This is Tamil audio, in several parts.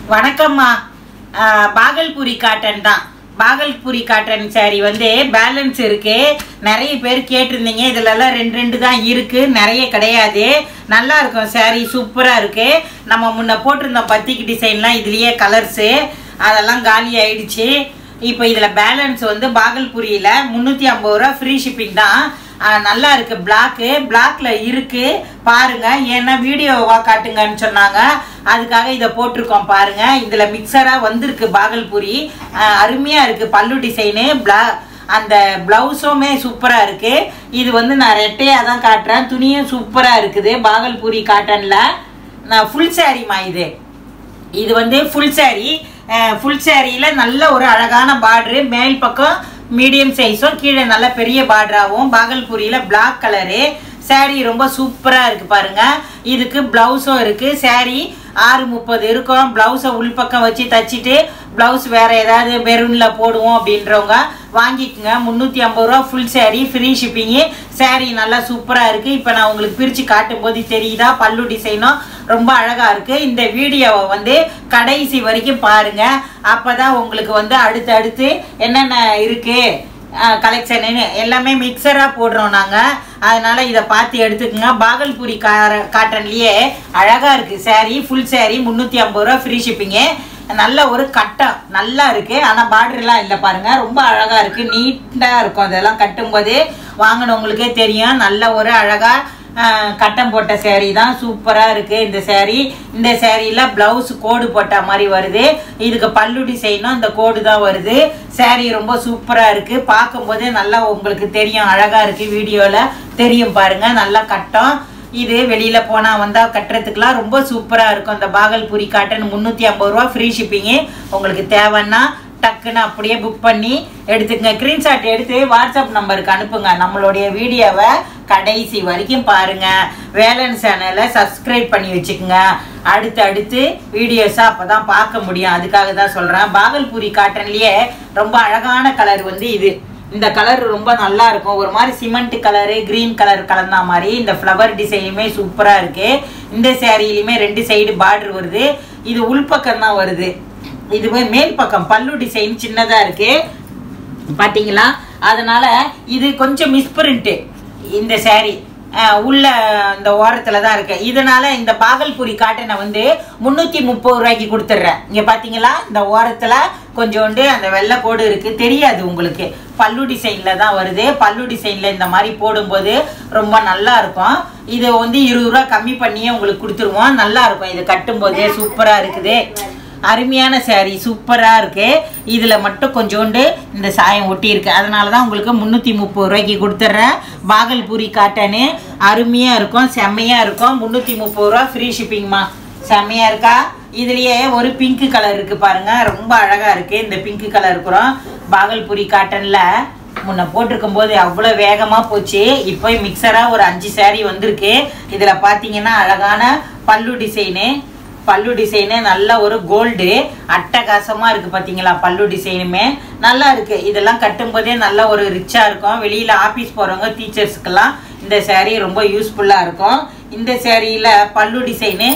வணக்கம்மா ஆஹ் பாகல்புரி காட்டன் தான் பாகல்புரி காட்டன் saree வந்து பேலன்ஸ் இருக்கு நிறைய பேர் கேட்டிருந்தீங்க இதுல எல்லாம் ரெண்டு ரெண்டு தான் இருக்கு நிறைய கிடையாது நல்லா இருக்கும் saree சூப்பரா இருக்கு நம்ம முன்ன போட்டிருந்த பத்திக்கு டிசைன்லாம் இதுலயே கலர்ஸு அதெல்லாம் காலி ஆயிடுச்சு இப்போ இதில் பேலன்ஸ் வந்து பாகல்புரியில் முந்நூற்றி ஐம்பது ரூபா ஃப்ரீ ஷிப்பிங் தான் ஆஹ் நல்லா இருக்கு பிளாக்கு பிளாக்ல இருக்கு பாருங்க ஏன்னா வீடியோவா காட்டுங்கன்னு சொன்னாங்க அதுக்காக இதை போட்டிருக்கோம் பாருங்க இதுல மிக்சரா வந்திருக்கு பாகல்புரி ஆஹ் அருமையா இருக்கு பல்லு டிசைனு பிளா அந்த பிளவுஸுமே சூப்பரா இருக்கு இது வந்து நான் ரெட்டையா தான் காட்டுறேன் துணியும் சூப்பரா இருக்குது பாகல்புரி காட்டன்ல நான் ஃபுல் சாரிமா இது இது வந்து ஃபுல் saree ஃபுல் சாரியில் நல்ல ஒரு அழகான பார்டரு மேல் பக்கம் மீடியம் சைஸும் கீழே நல்ல பெரிய பார்டராகவும் பாகல்புரியில் பிளாக் கலரு saree ரொம்ப சூப்பராக இருக்குது பாருங்க இதுக்கு ப்ளவுஸும் இருக்குது saree ஆறு முப்பது இருக்கும் ப்ளவுஸை உள்பக்கம் வச்சு தச்சுட்டு ப்ளவுஸ் வேற ஏதாவது மெரூனில் போடுவோம் அப்படின்றவங்க வாங்கிக்கோங்க முந்நூற்றி ஐம்பது ரூபா full saree free shipping saree நல்லா சூப்பராக இருக்குது இப்போ நான் உங்களுக்கு பிரித்து காட்டும் போது தெரியுதா பல்லு டிசைனும் ரொம்ப அழகாக இருக்குது இந்த வீடியோவை வந்து கடைசி வரைக்கும் பாருங்கள் அப்போ தான் உங்களுக்கு வந்து அடுத்து அடுத்து என்னென்ன இருக்குது கலெக்ஷனு எல்லாமே மிக்சராக போடுறோம் நாங்கள் அதனால் இதை பார்த்து எடுத்துக்கோங்க பாகல்புரி கார காட்டன்லேயே அழகாக இருக்குது saree ஃபுல் saree முந்நூற்றி ஐம்பது ரூபா ஃப்ரீ ஷிப்பிங்கு நல்ல ஒரு கட்டம் நல்லா இருக்கு ஆனால் பார்டர்லாம் இல்லை பாருங்க ரொம்ப அழகா இருக்கு நீட்டாக இருக்கும் அதெல்லாம் கட்டும்போது வாங்கினவங்களுக்கே தெரியும் நல்ல ஒரு அழகா ஆஹ், கட்டம் போட்ட saree தான் சூப்பராக இருக்கு இந்த saree இந்த சேரீல பிளவுஸ் கோடு போட்ட மாதிரி வருது இதுக்கு பல்லு டிசைனும் இந்த கோடு தான் வருது saree ரொம்ப சூப்பராக இருக்கு பார்க்கும்போதே நல்லா உங்களுக்கு தெரியும் அழகா இருக்கு வீடியோவில் தெரியும் பாருங்க நல்லா கட்டம் இது வெளியில போனா வந்தா கட்டுறதுக்குலாம் ரொம்ப சூப்பரா இருக்கும் இந்த பாகல்புரி காட்டன் முந்நூற்றி ஐம்பது ரூபா ஃப்ரீ ஷிப்பிங்கு உங்களுக்கு தேவைன்னா டக்குன்னு அப்படியே புக் பண்ணி எடுத்துக்கங்க ஸ்க்ரீன்ஷாட் எடுத்து வாட்ஸ்அப் நம்பருக்கு அனுப்புங்க நம்மளுடைய வீடியோவை கடைசி வரைக்கும் பாருங்க வேலன் சேனலை சப்ஸ்கிரைப் பண்ணி வச்சுக்கோங்க அடுத்து அடுத்து வீடியோஸை அப்போ தான் பார்க்க முடியும் அதுக்காக தான் சொல்கிறேன் பாகல்புரி காட்டன்லேயே ரொம்ப அழகான கலர் வந்து இது இந்த கலர் ரொம்ப நல்லா இருக்கும் ஒரு மாதிரி சிமெண்ட் கலரு கிரீன் கலர் கலந்தா மாதிரி இந்த ஃப்ளவர் டிசைனுமே சூப்பராக இருக்கு இந்த சேரீலையுமே ரெண்டு சைடு பார்டர் வருது இது உள்பக்கம் தான் வருது இதுவே மேல் பக்கம் பல்லு டிசைன் சின்னதாக இருக்கு பாத்தீங்களா அதனால இது கொஞ்சம் மிஸ்பிரிண்ட் இந்த saree அஹ் உள்ள இந்த ஓரத்துல தான் இருக்கு இதனால இந்த பாகல்புரி காட்டனை வந்து முந்நூற்றி முப்பது ரூபாய்க்கு கொடுத்துட்றேன் இங்க பாத்தீங்களா இந்த ஓரத்துல கொஞ்சோண்டு அந்த வெள்ளை கோடு இருக்கு தெரியாது உங்களுக்கு பல்லு டிசைன்ல தான் வருது பல்லு டிசைன்ல இந்த மாதிரி போடும்போது ரொம்ப நல்லா இருக்கும் இது வந்து இருபது ரூபா கம்மி பண்ணியே உங்களுக்கு கொடுத்துருவோம் நல்லா இருக்கும் இது கட்டும்போதே சூப்பரா இருக்குது அருமையான saree சூப்பராக இருக்கு இதில் மட்டும் கொஞ்சோண்டு இந்த சாயம் ஒட்டியிருக்கு அதனால தான் உங்களுக்கு முந்நூற்றி முப்பது ரூபாய்க்கு கொடுத்துட்றேன் பாகல்பூரி காட்டனு அருமையாக இருக்கும் செம்மையாக இருக்கும் முந்நூற்றி முப்பது ரூபா ஃப்ரீ ஷிப்பிங்மா செம்மையாக இருக்கா இதுலேயே ஒரு பிங்க் கலர் இருக்குது பாருங்க ரொம்ப அழகாக இருக்குது இந்த பிங்க் கலர் இருக்கிறோம் பாகல்பூரி காட்டனில் முன்ன போட்டிருக்கும் போது அவ்வளோ வேகமாக போச்சு இப்போ மிக்சராக ஒரு அஞ்சு saree வந்திருக்கு இதில் பார்த்தீங்கன்னா அழகான பல்லு டிசைனு பல்லு டிசைனு நல்ல ஒரு கோல்டு அட்டகாசமாக இருக்குது பார்த்தீங்களா பல்லு டிசைனுமே நல்லா இருக்குது இதெல்லாம் கட்டும்போதே நல்ல ஒரு ரிச்சாக இருக்கும் வெளியில் ஆஃபீஸ் போகிறவங்க டீச்சர்ஸ்க்கெல்லாம் இந்த saree ரொம்ப யூஸ்ஃபுல்லாக இருக்கும் இந்த சேரீயில் பல்லு டிசைனு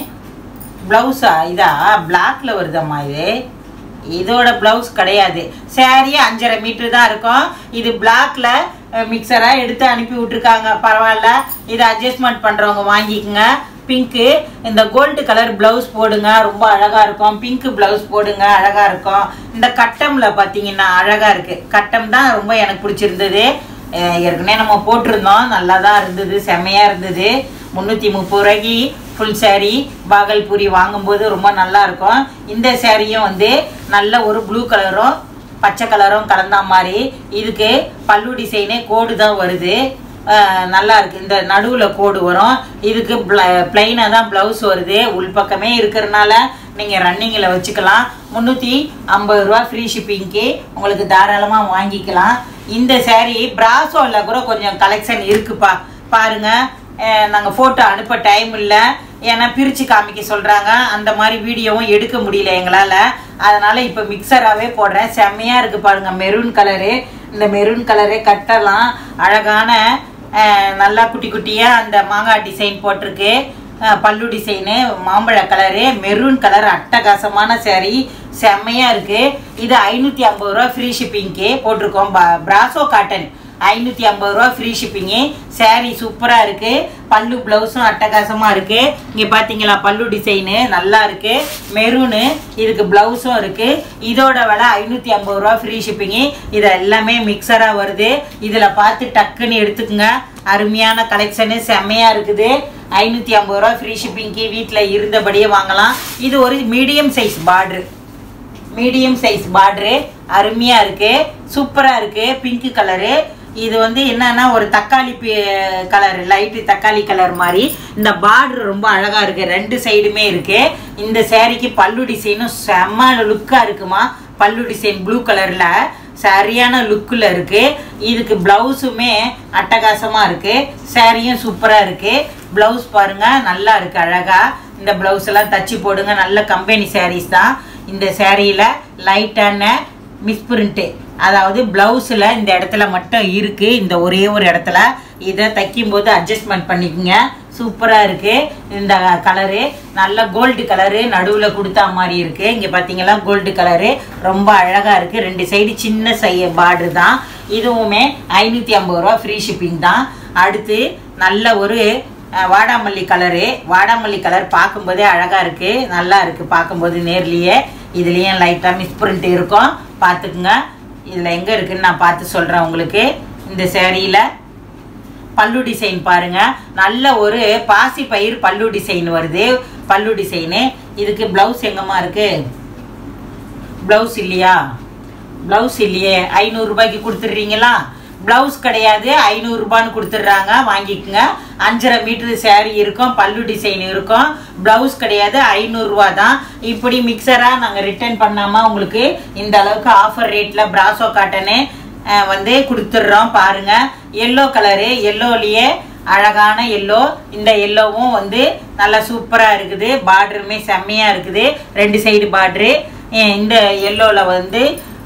ப்ளவுஸா இதா பிளாக்ல வருதம்மா இது இதோட ப்ளவுஸ் கிடையாது saree அஞ்சரை மீட்டர் தான் இருக்கும் இது பிளாக்ல மிக்சராக எடுத்து அனுப்பி விட்ருக்காங்க பரவாயில்ல இதை அட்ஜஸ்ட்மெண்ட் பண்ணுறவங்க வாங்கிக்கோங்க பிங்க்கு இந்த கோல்டு கலர் ப்ளவுஸ் போடுங்க ரொம்ப அழகாக இருக்கும் பிங்க் ப்ளவுஸ் போடுங்க அழகாக இருக்கும் இந்த கட்டமில் பார்த்தீங்கன்னா அழகாக இருக்குது கட்டம் தான் ரொம்ப எனக்கு பிடிச்சிருந்தது அஹ் ஏற்கனவே நம்ம போட்டிருந்தோம் நல்லா தான் இருந்தது செம்மையாக இருந்தது முந்நூற்றி முப்பது ரூபாய்க்கு ஃபுல் saree பாகல்பூரி வாங்கும்போது ரொம்ப நல்லா இருக்கும் இந்த சேரீயும் வந்து நல்ல ஒரு ப்ளூ கலரும் பச்சை கலரும் கலந்தா மாதிரி இதுக்கு பல்லு டிசைனே கோடு தான் வருது அஹ் நல்லா இருக்கு இந்த நடுவில் கோடு வரும் இதுக்கு பிளைனாக தான் ப்ளவுஸ் வருது உள்பக்கமே இருக்கிறனால நீங்கள் ரன்னிங்கில் வச்சுக்கலாம் முந்நூற்றி ஐம்பது ரூபா ஃப்ரீ ஷிப்பிங்க்கு உங்களுக்கு தாராளமாக வாங்கிக்கலாம் இந்த saree பிராசோவில் கூட கொஞ்சம் கலெக்ஷன் இருக்குப்பா பாருங்க நாங்கள் ஃபோட்டோ அனுப்ப டைம் இல்லை ஏன்னா பிரித்து காமிக்க சொல்கிறாங்க அந்த மாதிரி வீடியோவும் எடுக்க முடியல எங்களால் அதனால் இப்போ மிக்சராகவே போடுறேன் செம்மையாக இருக்குது பாருங்கள் மெரூன் கலரு இந்த மெரூன் கலரே கட்டலாம் அழகான அஹ், நல்லா குட்டி குட்டியாக அந்த மாங்காய் டிசைன் போட்டிருக்கு அஹ், பல்லு டிசைனு மாம்பழ கலரு மெரூன் கலர் அட்டகாசமான saree செம்மையா இருக்கு இது ஐநூற்றி ஐம்பது ரூபா ஃப்ரீ ஷிப்பிங்க்கு போட்டிருக்கோம் பிராசோ காட்டன் ஐநூற்றி ஐம்பது ரூபா ஃப்ரீ ஷிப்பிங்கு saree சூப்பராக இருக்கு பல்லு ப்ளவுஸும் அட்டகாசமாக இருக்கு இங்கே பார்த்தீங்களா பல்லு டிசைனு நல்லா இருக்கு மெரூனு இதுக்கு ப்ளவுஸும் இருக்கு இதோட விலை ஐநூற்றி ஐம்பது ரூபா ஃப்ரீ ஷிப்பிங்கு இது எல்லாமே மிக்சராக வருது இதில் பார்த்து டக்குன்னு எடுத்துக்கோங்க அருமையான கலெக்ஷனு செம்மையாக இருக்குது ஐநூற்றி ஐம்பது ரூபா ஃப்ரீ ஷிப்பிங்க்கு வீட்டில் இருந்தபடியே வாங்கலாம் இது ஒரு medium size border medium size border அருமையாக இருக்கு சூப்பராக இருக்கு பிங்க் கலரு இது வந்து என்னன்னா ஒரு தக்காளி கலர் லைட்டு தக்காளி கலர் மாதிரி இந்த பார்டர் ரொம்ப அழகா இருக்கு ரெண்டு சைடுமே இருக்கு இந்த சேரீக்கு பல்லு டிசைனும் செம்ம லுக்கா இருக்குமா பல்லு டிசைன் ப்ளூ கலர்ல சரியான லுக்கில் இருக்கு இதுக்கு பிளவுஸுமே அட்டகாசமா இருக்கு சாரியும் சூப்பரா இருக்கு பிளவுஸ் பாருங்க நல்லா இருக்கு அழகா இந்த பிளவுஸ் எல்லாம் தச்சு போடுங்க நல்ல கம்பெனி சாரீஸ் தான் இந்த சேரீல லைட்டான மிஸ்பிரிண்ட்டு அதாவது பிளவுஸில் இந்த இடத்துல மட்டும் இருக்குது இந்த ஒரே ஒரு இடத்துல இதை தைக்கும்போது அட்ஜஸ்ட்மெண்ட் பண்ணிக்கோங்க சூப்பராக இருக்குது இந்த கலரு நல்ல கோல்டு கலரு நடுவில் கொடுத்தா மாதிரி இருக்குது இங்கே பார்த்தீங்களா கோல்டு கலரு ரொம்ப அழகாக இருக்குது ரெண்டு சைடு சின்ன சை பார்டர் தான் இதுவுமே ஐநூற்றி ஐம்பது ரூபா ஃப்ரீ ஷிப்பிங் தான் அடுத்து நல்ல ஒரு அஹ், வாடாமல்லி கலரு வாடாமல்லி கலர் பார்க்கும்போதே அழகாக இருக்குது நல்லா இருக்குது பார்க்கும்போது நேர்லேயே இதுலேயும் லைட்டாக மிஸ்பிரிண்ட் இருக்கும் பார்த்துக்குங்க இதில் எங்கே இருக்குன்னு நான் பார்த்து சொல்கிறேன் உங்களுக்கு இந்த சேரீயில் பல்லு டிசைன் பாருங்க நல்ல ஒரு பாசி பயிர் பல்லு டிசைன் வருது பல்லு டிசைனு இதுக்கு பிளவுஸ் எங்கம்மா இருக்கு பிளவுஸ் இல்லையா பிளவுஸ் இல்லையே ஐநூறுரூபாய்க்கு கொடுத்துட்றீங்களா பிளவுஸ் கிடையாது ஐநூறுரூபான்னு கொடுத்துட்றாங்க வாங்கிக்கோங்க அஞ்சரை மீட்டர் saree இருக்கும் பல்லு டிசைன் இருக்கும் பிளவுஸ் கிடையாது ஐநூறுரூவா தான் இப்படி மிக்சராக நாங்கள் ரிட்டர்ன் பண்ணாமல் உங்களுக்கு இந்த அளவுக்கு ஆஃபர் ரேட்டில் பிராசோ காட்டனு அஹ், வந்து கொடுத்துட்றோம் பாருங்க எல்லோ கலரு எல்லோலேயே அழகான எல்லோ இந்த எல்லோவும் வந்து நல்லா சூப்பராக இருக்குது பார்டருமே செம்மையாக இருக்குது ரெண்டு சைடு பார்டரு இந்த எல்லோவில் வந்து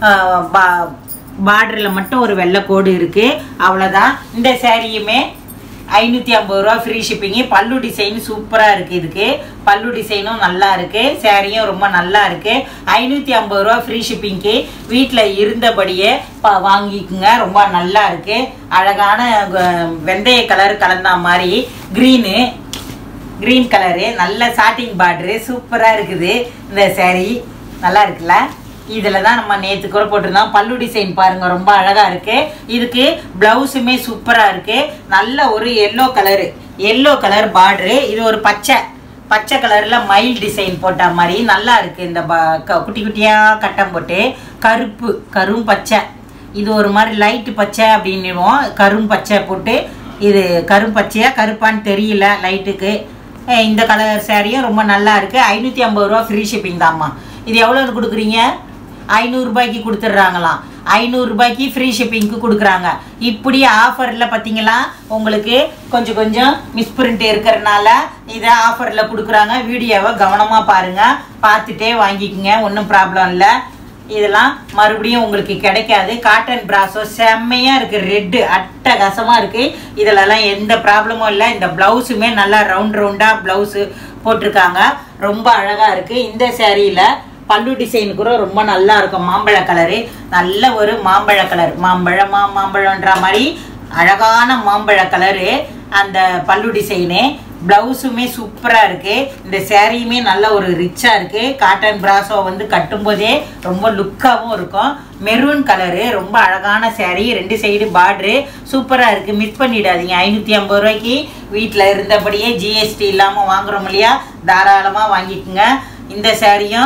பார்டரில் மட்டும் ஒரு வெள்ளை கோடு இருக்குது அவ்வளோதான் இந்த சேரீயுமே ஐநூற்றி ஐம்பது ரூபா ஃப்ரீ ஷிப்பிங்கு பல்லு டிசைன் சூப்பராக இருக்குது இதுக்கு பல்லு டிசைனும் நல்லா இருக்குது சேரீயும் ரொம்ப நல்லா இருக்குது ஐநூற்றி ஐம்பது ரூபா ஃப்ரீ ஷிப்பிங்க்கு வீட்டில் இருந்தபடியே பா வாங்கிக்குங்க ரொம்ப நல்லா இருக்குது அழகான அஹ், வெந்தய கலர் கலந்த மாதிரி க்ரீனு க்ரீன் கலரு நல்ல சாட்டிங் பார்டரு சூப்பராக இருக்குது இந்த saree நல்லா இருக்குல்ல இதில் தான் நம்ம நேற்று கூட போட்டிருந்தோம் பல்லு டிசைன் பாருங்க ரொம்ப அழகாக இருக்கு இதுக்கு ப்ளவுஸுமே சூப்பராக இருக்கு நல்ல ஒரு yellow colour yellow colour border இது ஒரு பச்சை பச்சை கலரில் மயில் டிசைன் போட்ட மாதிரி நல்லா இருக்கு இந்த ப க- குட்டி குட்டியாக கட்டம் போட்டு கருப்பு கரும் பச்சை இது ஒரு மாதிரி லைட்டு பச்சை அப்படின்னுவோம் கரும் பச்சை போட்டு இது கரும் பச்சையா கருப்பான்னு தெரியல லைட்டுக்கு அஹ் இந்த கலர் சாரியும் ரொம்ப நல்லா இருக்கு ஐநூற்றி ஐம்பது ரூபா ஃப்ரீ ஷிப்பிங் தாம்மா இது எவ்வளோ கொடுக்குறீங்க ஐநூறுரூபாய்க்கு கொடுத்துட்றாங்களாம் ஐநூறுரூபாய்க்கு ஃப்ரீ ஷிப்பிங்க்கு கொடுக்குறாங்க இப்படி ஆஃபரில் பார்த்தீங்களா உங்களுக்கு கொஞ்சம் கொஞ்சம் மிஸ்பிரிண்ட் இருக்கிறனால இதை ஆஃபரில் கொடுக்குறாங்க வீடியோவை கவனமாக பாருங்கள் பார்த்துட்டே வாங்கிக்கோங்க ஒன்றும் ப்ராப்ளம் இல்லை இதெல்லாம் மறுபடியும் உங்களுக்கு கிடைக்காது காட்டன் பிராஸோ செம்மையாக இருக்குது ரெட்டு அட்டகாசமாக இருக்குது இதிலலாம் எந்த ப்ராப்ளமும் இல்லை இந்த ப்ளவுஸுமே நல்லா ரவுண்ட் ரவுண்டாக ப்ளவுஸு போட்டிருக்காங்க ரொம்ப அழகாக இருக்குது இந்த சேரீயில் பல்லு டிசைன் கூட ரொம்ப நல்லா இருக்கும் மாம்பழ கலரு நல்ல ஒரு மாம்பழ கலர் மாம்பழமா மாம்பழன்ற மாதிரி அழகான மாம்பழ கலரு அந்த பல்லு டிசைனு ப்ளவுஸுமே சூப்பராக இருக்குது இந்த சேரீயுமே நல்ல ஒரு ரிச்சாக இருக்குது காட்டன் பிராசோ வந்து கட்டும்போதே ரொம்ப லுக்காகவும் இருக்கும் மெரூன் கலரு ரொம்ப அழகான saree ரெண்டு சைடு பார்ட்ரு சூப்பராக இருக்குது மிஸ் பண்ணிடாதீங்க ஐநூற்றி ஐம்பது ரூபாய்க்கு வீட்டில் இருந்தபடியே ஜிஎஸ்டி இல்லாமல் வாங்குறோம் இல்லையா தாராளமாக வாங்கிக்கோங்க இந்த சேரீயும்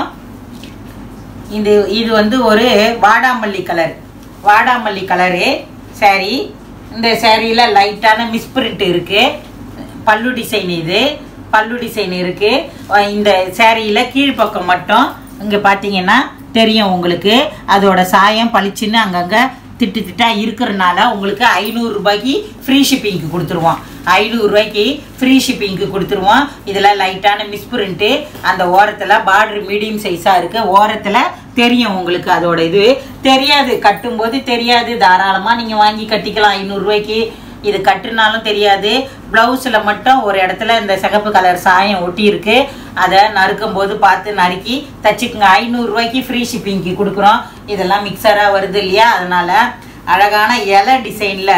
இது இது வந்து ஒரு வாடாமல்லி கலர் வாடாமல்லி கலரு saree இந்த சேரீயில் லைட்டான மிஸ்பிரிண்ட் இருக்குது பல்லு டிசைன் இது பல்லு டிசைன் இருக்குது இந்த சேரீயில் கீழ்ப்பக்கம் மட்டும் இங்கே பார்த்தீங்கன்னா தெரியும் உங்களுக்கு அதோட சாயம் பளிச்சுன்னு அங்கங்கே திட்டு திட்டா இருக்கிறனால உங்களுக்கு ஐநூறுரூபாய்க்கு ஃப்ரீ ஷிப்பிங்க்கு கொடுத்துருவோம் ஐநூறுரூவாய்க்கு ஃப்ரீ ஷிப்பிங்க்கு கொடுத்துருவோம் இதில் லைட்டான மிஸ்பிரிண்ட்டு அந்த ஓரத்தில் பார்டர் மீடியம் சைஸாக இருக்குது ஓரத்தில் தெரியும் உங்களுக்கு அதோட இது தெரியாது கட்டும்போது தெரியாது தாராளமாக நீங்கள் வாங்கி கட்டிக்கலாம் ஐநூறுரூவாய்க்கு இது கட்டுனாலும் தெரியாது ப்ளவுஸில் மட்டும் ஒரு இடத்துல இந்த சிகப்பு கலர் சாயம் ஒட்டி இருக்கு அதை நறுக்கும் போது பார்த்து நறுக்கி தச்சுக்குங்க ஐநூறுரூவாய்க்கு ஃப்ரீ ஷிப்பிங்க்கு கொடுக்குறோம் இதெல்லாம் மிக்சராக வருது இல்லையா அதனால அழகான இலை டிசைனில்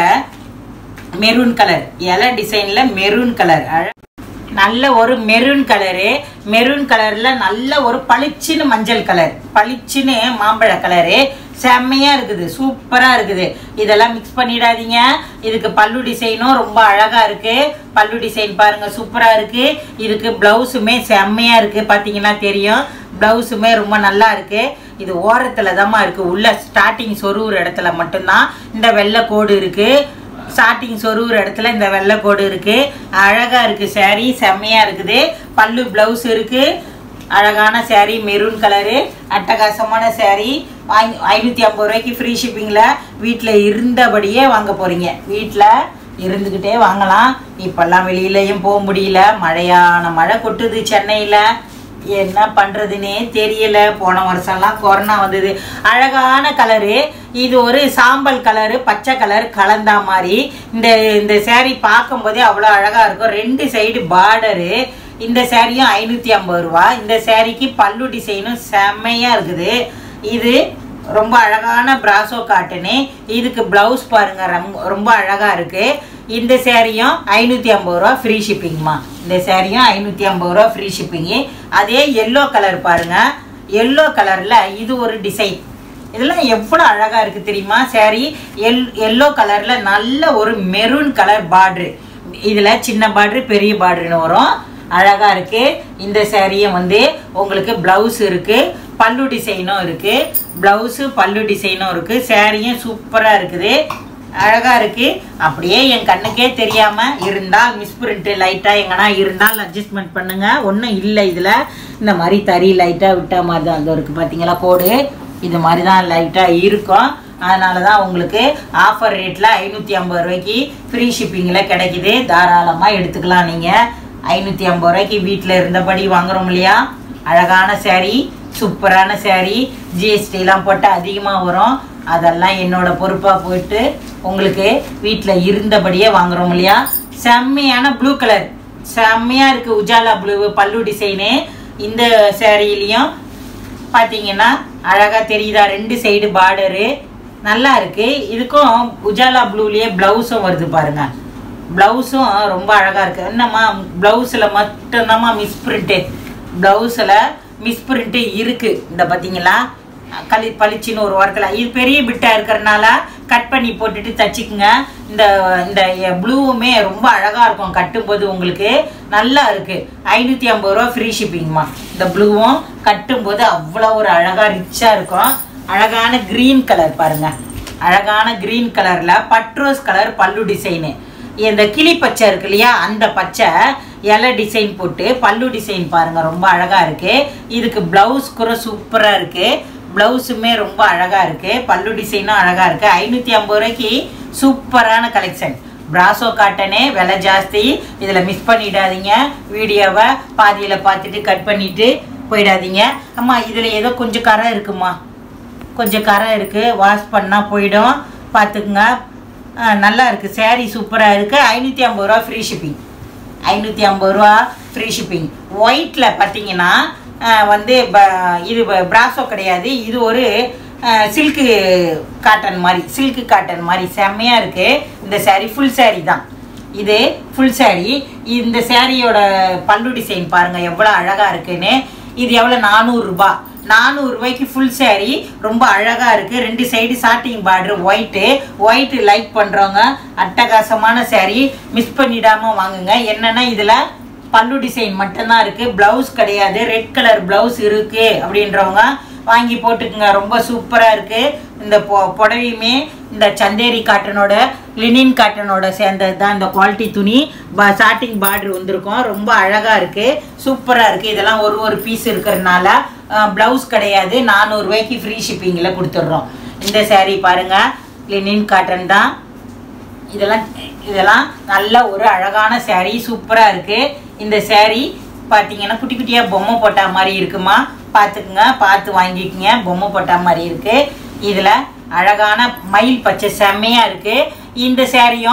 மெரூன் கலர் இலை டிசைனில் மெரூன் கலர் அழ நல்ல ஒரு மெரூன் கலரு மெரூன் கலர்ல நல்ல ஒரு பளிச்சுன்னு மஞ்சள் கலர் பளிச்சுன்னு மாம்பழ கலரு செம்மையா இருக்குது சூப்பரா இருக்குது இதெல்லாம் மிக்ஸ் பண்ணிடாதீங்க இதுக்கு பல்லு டிசைனும் ரொம்ப அழகா இருக்கு பல்லு டிசைன் பாருங்க சூப்பரா இருக்கு இதுக்கு பிளவுஸுமே செம்மையா இருக்கு பாத்தீங்கன்னா தெரியும் பிளவுஸுமே ரொம்ப நல்லா இருக்கு இது ஓரத்துல தாம்மா இருக்கு உள்ள ஸ்டார்டிங் சொருவுற இடத்துல மட்டும்தான் இந்த வெள்ளை கோடு இருக்கு ஸ்டார்டிங் சொருவுற இடத்துல இந்த வெள்ளை கோடு இருக்கு அழகா இருக்கு saree செம்மையா இருக்குது பல்லு பிளவுஸ் இருக்கு அழகான saree மெரூன் கலரு அட்டகாசமான saree வாங்கி ஐநூற்றி ஐம்பது ரூபாய்க்கு ஃப்ரீ ஷிப்பிங்கில் வீட்டில் இருந்தபடியே வாங்க போறீங்க வீட்டில் இருந்துக்கிட்டே வாங்கலாம் இப்போல்லாம் வெளியிலயும் போக முடியல மழையான மழை கொட்டுது சென்னையில் என்ன பண்றதுன்னே தெரியல போன வருஷம்லாம் கொரோனா வந்தது அழகான கலரு இது ஒரு சாம்பல் கலரு பச்சை கலர் கலந்தா மாதிரி இந்த இந்த saree பார்க்கும்போதே அவ்வளோ அழகா இருக்கும் ரெண்டு சைடு பார்டரு இந்த சேரீயும் ஐநூற்றி ஐம்பது ரூபா இந்த சேரீக்கு பல்லு டிசைனும் செம்மையா இருக்குது இது ரொம்ப அழகான பிராசோ காட்டனு இதுக்கு பிளவுஸ் பாருங்க ரொம்ப ரொம்ப அழகா இருக்கு இந்த சேரீயும் ஐநூற்றி ஐம்பது ரூபா ஃப்ரீ ஷிப்பிங்மா இந்த சேரீயும் ஐநூற்றி ஐம்பது ரூபா ஃப்ரீ ஷிப்பிங்கு அதே எல்லோ கலர் பாருங்க எல்லோ கலர்ல இது ஒரு டிசைன் இதெல்லாம் எவ்வளோ அழகா இருக்கு தெரியுமா saree எல் எல்லோ கலர்ல நல்ல ஒரு மெரூன் கலர் பார்டரு இதுல சின்ன பார்டரு பெரிய பார்டருன்னு வரும் அழகா இருக்கு இந்த சேரீயும் வந்து உங்களுக்கு பிளவுஸ் இருக்கு பல்லு டிசைனும் இருக்கு பிளவுஸு பல்லு டிசைனும் இருக்கு சேரீயும் சூப்பரா இருக்குது அழகா இருக்கு அப்படியே என் கண்ணுக்கே தெரியாம இருந்தால் மிஸ் பிரிண்ட் லைட்டா எங்கன்னா இருந்தால் அட்ஜஸ்ட்மெண்ட் பண்ணுங்க ஒன்றும் இல்லை இதுல இந்த மாதிரி தறி லைட்டா விட்ட மாதிரி தான் அந்த இருக்கு பாத்தீங்களா கோடு இது மாதிரி தான் லைட்டா இருக்கும் அதனால தான் உங்களுக்கு ஆஃபர் ரேட்டில் ஐநூற்றி ஐம்பது ரூபாய்க்கு ஃப்ரீ ஷிப்பிங்கில் கிடைக்குது தாராளமாக எடுத்துக்கலாம் நீங்கள் ஐநூற்றி ஐம்பது ரூபாய்க்கு வீட்டில் இருந்தபடி வாங்குறோம் இல்லையா அழகான saree சூப்பரான saree ஜிஎஸ்டிலாம் போட்டு அதிகமாக வரும் அதெல்லாம் என்னோட பொறுப்பாக போயிட்டு உங்களுக்கு வீட்டில் இருந்தபடியே வாங்குறோம் இல்லையா செம்மையான ப்ளூ கலர் செம்மையாக இருக்குது உஜாலா ப்ளூ பல்லு டிசைனு இந்த சேரீலையும் பார்த்தீங்கன்னா அழகாக தெரியுதா ரெண்டு சைடு பார்டரு நல்லா இருக்கு இதுக்கும் உஜாலா ப்ளூலேயே ப்ளவுஸும் வருது பாருங்க ப்ளவுஸும் ரொம்ப அழகா இருக்கு என்னம்மா ப்ளவுஸில் மட்டும்தாம்மா மிஸ் பிரிண்ட்டு ப்ளவுஸில் மிஸ் பிரிண்ட்டு இருக்கு இந்த பார்த்தீங்களா களி பளிச்சுன்னு ஒரு வாரத்தில் இது பெரிய பிட்டாக இருக்கிறனால கட் பண்ணி போட்டுட்டு தச்சுக்குங்க இந்த இந்த ப்ளூவுமே ரொம்ப அழகாக இருக்கும் கட்டும்போது உங்களுக்கு நல்லா இருக்கு ஐநூற்றி ஐம்பது ரூபா ஃப்ரீ ஷிப்பிங்மா இந்த ப்ளூவும் கட்டும்போது அவ்வளோ ஒரு அழகாக ரிச்சாக இருக்கும் அழகான க்ரீன் கலர் பாருங்க அழகான க்ரீன் கலர்ல பட்ரோஸ் கலர் பல்லு டிசைனு இந்த கிளி பச்சை இருக்கு இல்லையா அந்த பச்சை இலை டிசைன் போட்டு பல்லு டிசைன் பாருங்க ரொம்ப அழகா இருக்கு இதுக்கு பிளவுஸ் கூட சூப்பரா இருக்கு பிளவுஸுமே ரொம்ப அழகா இருக்கு பல்லு டிசைனும் அழகா இருக்கு ஐநூத்தி ஐம்பது ரூபாய்க்கு சூப்பரான கலெக்ஷன் பிராசோ காட்டனே விலை ஜாஸ்தி இதில் மிஸ் பண்ணிடாதீங்க வீடியோவை பாதியில் பார்த்துட்டு கட் பண்ணிட்டு போயிடாதீங்க அம்மா இதில் ஏதோ கொஞ்சம் கரை இருக்குமா கொஞ்சம் கரை இருக்குது வாஷ் பண்ணால் போயிடும் பார்த்துக்குங்க ஆ, நல்லா இருக்குது saree சூப்பராக இருக்குது ஐநூற்றி ஐம்பது ரூபா ஃப்ரீ ஷிப்பிங் ஐநூற்றி ஐம்பது ரூபா ஃப்ரீ ஷிப்பிங் ஒயிட்டில் பார்த்தீங்கன்னா ஆ, வந்து ப- இது பிராசோ கிடையாது இது ஒரு சில்க்கு காட்டன் மாதிரி சில்க்கு காட்டன் மாதிரி செம்மையாக இருக்குது இந்த saree ஃபுல் saree தான் இது ஃபுல் saree இந்த சாரியோட பல்லு டிசைன் பாருங்க எவ்வளோ அழகா இருக்குன்னு இது எவ்வளோ நானூறுரூபா நானூறுரூவாய்க்கு ஃபுல் saree ரொம்ப அழகா இருக்கு ரெண்டு சைடு சாட்டிங் பார்டர் ஒயிட்டு ஒயிட் லைக் பண்றவங்க அட்டகாசமான saree மிஸ் பண்ணிடாம வாங்குங்க என்னன்னா இதுல பல்லு டிசைன் மட்டும்தான் இருக்கு பிளவுஸ் கிடையாது ரெட் கலர் பிளவுஸ் இருக்கு அப்படின்றவங்க வாங்கி போட்டுக்குங்க ரொம்ப சூப்பரா இருக்கு இந்த பொ- புடவையுமே இந்த சந்தேரி காட்டனோட லினின் காட்டனோட சேர்ந்தது தான் இந்த குவாலிட்டி துணி சாட்டிங் பார்டர் வந்திருக்கும் ரொம்ப அழகா இருக்கு சூப்பரா இருக்கு இதெல்லாம் ஒரு ஒரு பீஸ் இருக்கிறதுனால பிளவுஸ் கிடையாது நானூறுரூவாய்க்கு ஃப்ரீ ஷிப்பிங்கில் கொடுத்துட்றோம் இந்த saree பாருங்க லினின் காட்டன் தான் இதெல்லாம் இதெல்லாம் நல்ல ஒரு அழகான saree சூப்பரா இருக்கு இந்த saree பார்த்தீங்கன்னா குட்டி குட்டியா பொம்மை போட்டா மாதிரி இருக்குமா பார்த்துக்குங்க பார்த்து வாங்கிக்கங்க பொம்மை போட்டா மாதிரி இருக்கு இதுல அழகான மயில் பச்சை செம்மையா இருக்கு இந்த சேரீயும்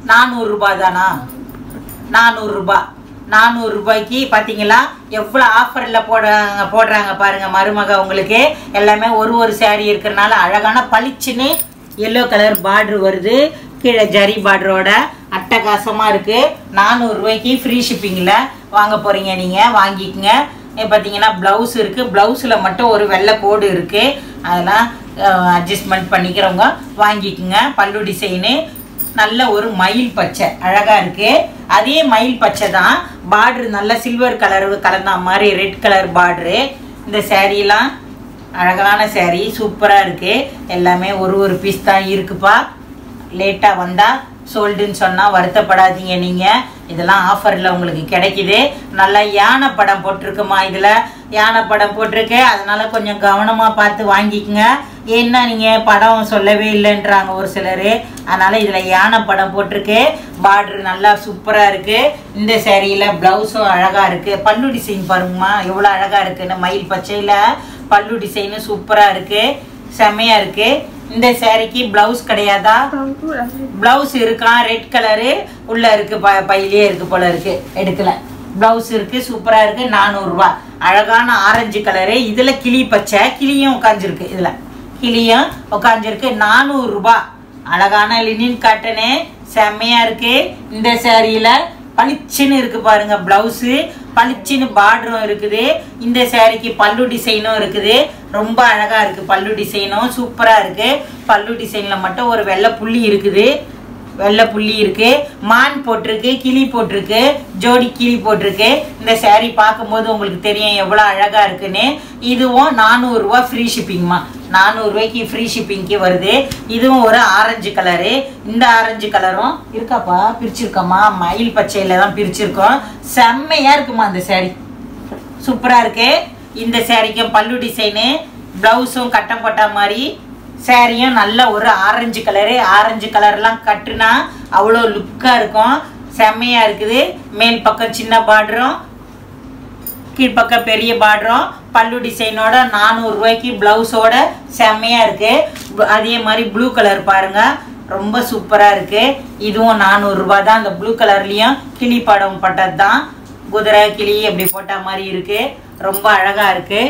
நானூறுரூபா தானா நானூறுரூபா நானூறு ரூபாய்க்கு பார்த்தீங்களா எவ்வளோ ஆஃபரில் போடுறாங்க போடுறாங்க பாருங்கள் மருமக உங்களுக்கு எல்லாமே ஒரு ஒரு saree இருக்கிறனால அழகான பளிச்சுன்னு எல்லோ கலர் பார்டர் வருது கீழே ஜரி பார்டரோட அட்டகாசமாக இருக்குது நானூறுரூவாய்க்கு ஃப்ரீ ஷிப்பிங்கில் வாங்க போகிறீங்க நீங்கள் வாங்கிக்கங்க இப்போ பார்த்தீங்கன்னா ப்ளவுஸ் இருக்குது ப்ளவுஸில் மட்டும் ஒரு வெள்ளை கோடு இருக்குது அதெல்லாம் அட்ஜஸ்ட்மெண்ட் பண்ணிக்கிறவங்க வாங்கிக்கோங்க பல்லு டிசைனு நல்ல ஒரு மயில் பச்சை அழகா இருக்கு அதே மயில் பச்சை தான் பார்டர் நல்ல சில்வர் கலர் கலந்த மாதிரி ரெட் கலர் பார்டரு இந்த சேரீலாம் அழகான saree சூப்பராக இருக்கு எல்லாமே ஒரு ஒரு பீஸ் தான் இருக்குப்பா லேட்டாக வந்தால் சோல்டுன்னு சொன்னால் வருத்தப்படாதீங்க நீங்கள் இதெல்லாம் ஆஃபரில் உங்களுக்கு கிடைக்குது நல்லா யானை படம் போட்டிருக்குமா இதில் யானை படம் போட்டிருக்கு அதனால கொஞ்சம் கவனமாக பார்த்து வாங்கிக்கோங்க ஏன்னா நீங்கள் படம் சொல்லவே இல்லைன்றாங்க ஒரு சிலர் அதனால் இதில் யானை படம் போட்டிருக்கு பார்டர் நல்லா சூப்பராக இருக்குது இந்த சேரீயில் ப்ளவுஸும் அழகாக இருக்குது பல்லு டிசைன் பாருங்கம்மா எவ்வளோ அழகாக இருக்குன்னு மயில் பச்சையில் பல்லு டிசைனும் சூப்பராக இருக்குது செம்மையாக இருக்குது இந்த சேரீக்கு ப்ளவுஸ் கிடையாதா ப்ளவுஸ் இருக்கான் ரெட் கலரு உள்ள இருக்கு ப பையிலே இருக்கு போல இருக்கு எடுக்கல ப்ளவுஸ் இருக்கு சூப்பரா இருக்கு நானூறுரூவா அழகான ஆரஞ்சு கலரு இதுல கிளி பச்சை கிளியும் உட்காந்துருக்கு இதுல கிளியும் உட்காந்துருக்கு நானூறுரூபா அழகான லினின் காட்டனு செம்மையா இருக்கு இந்த சேரீல பளிச்சுன்னு இருக்கு பாருங்க பிளவுஸு பளிச்சுன்னு பார்டரும் இருக்குது இந்த சேரீக்கு பல்லு டிசைனும் இருக்குது ரொம்ப அழகா இருக்கு பல்லு டிசைனும் சூப்பரா இருக்கு பல்லு டிசைன்ல மட்டும் ஒரு வெள்ளை புள்ளி இருக்குது வெள்ளை புள்ளி இருக்கு மான் போட்டிருக்கு கிளி போட்டிருக்கு ஜோடி கிளி போட்டிருக்கு இந்த saree பார்க்கும்போது உங்களுக்கு தெரியும் எவ்வளோ அழகா இருக்குன்னு இதுவும் நானூறுரூவா ஃப்ரீ ஷிப்பிங்மா நானூறுரூவாய்க்கு ஃப்ரீ ஷிப்பிங்க்கு வருது இதுவும் ஒரு ஆரஞ்சு கலரு இந்த ஆரஞ்சு கலரும் இருக்காப்பா பிரிச்சிருக்கோமா மயில் பச்சையில தான் பிரிச்சிருக்கோம் செம்மையா இருக்குமா அந்த saree சூப்பராக இருக்கு இந்த சேரீக்கும் பல்லு டிசைனு ப்ளவுஸும் கட்டம் போட்ட மாதிரி சேரீயும் நல்ல ஒரு ஆரஞ்சு கலரு ஆரஞ்சு கலர்லாம் கட்டுனா அவ்வளோ லுக்காக இருக்கும் செம்மையாக இருக்குது மேல் பக்கம் சின்ன பார்டரும் கீழ்ப்பக்கம் பெரிய பார்டரும் பல்லு டிசைனோட நானூறுரூவாய்க்கு ப்ளவுஸோட செம்மையாக இருக்குது அதே மாதிரி ப்ளூ கலர் பாருங்கள் ரொம்ப சூப்பராக இருக்குது இதுவும் நானூறுரூபா தான் அந்த ப்ளூ கலர்லேயும் கிளி படம் பட்டது தான் குதிரை கிளி அப்படி போட்ட மாதிரி இருக்குது ரொம்ப அழகாக இருக்குது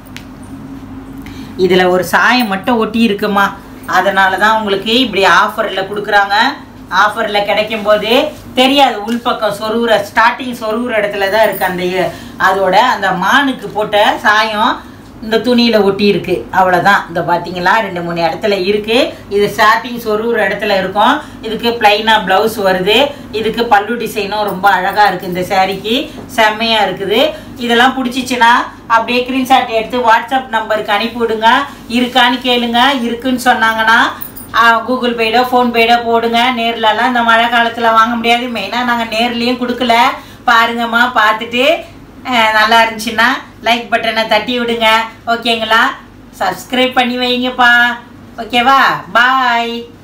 இதில் ஒரு சாயம் மட்டும் ஒட்டி இருக்குமா அதனால தான் உங்களுக்கு இப்படி ஆஃபரில் கொடுக்குறாங்க ஆஃபரில் கிடைக்கும் போது தெரியாது உள்பக்கம் சொருவுற ஸ்டார்டிங் சொருவுற இடத்துல தான் இருக்குது அந்த இ- அதோட அந்த மானுக்கு போட்ட சாயம் இந்த துணியில் ஒட்டி இருக்கு அவ்வளோதான் இந்த பார்த்தீங்களா ரெண்டு மூணு இடத்துல இருக்கு இது ஸ்டார்டிங் சொருவுற இடத்துல இருக்கும் இதுக்கு பிளைனாக ப்ளவுஸ் வருது இதுக்கு பல்லு டிசைனும் ரொம்ப அழகாக இருக்குது இந்த சாரீக்கு செம்மையாக இருக்குது இதெல்லாம் பிடிச்சிச்சின்னா அப்படியே ஸ்க்ரீன்ஷாட் எடுத்து வாட்ஸ்அப் நம்பருக்கு அனுப்பி விடுங்க இருக்கான்னு கேளுங்க இருக்குன்னு சொன்னாங்கன்னா கூகுள் பேடோ ஃபோன்பேடோ போடுங்க நேர்லலாம் இந்த மழை காலத்தில் வாங்க முடியாது மெயினாக நாங்கள் நேர்லேயும் கொடுக்கல பாருங்கம்மா பார்த்துட்டு அஹ், நல்லா இருந்துச்சுன்னா லைக் பட்டனை தட்டி விடுங்க ஓகேங்களா சப்ஸ்கிரைப் பண்ணி வைங்கப்பா ஓகேவா பாய்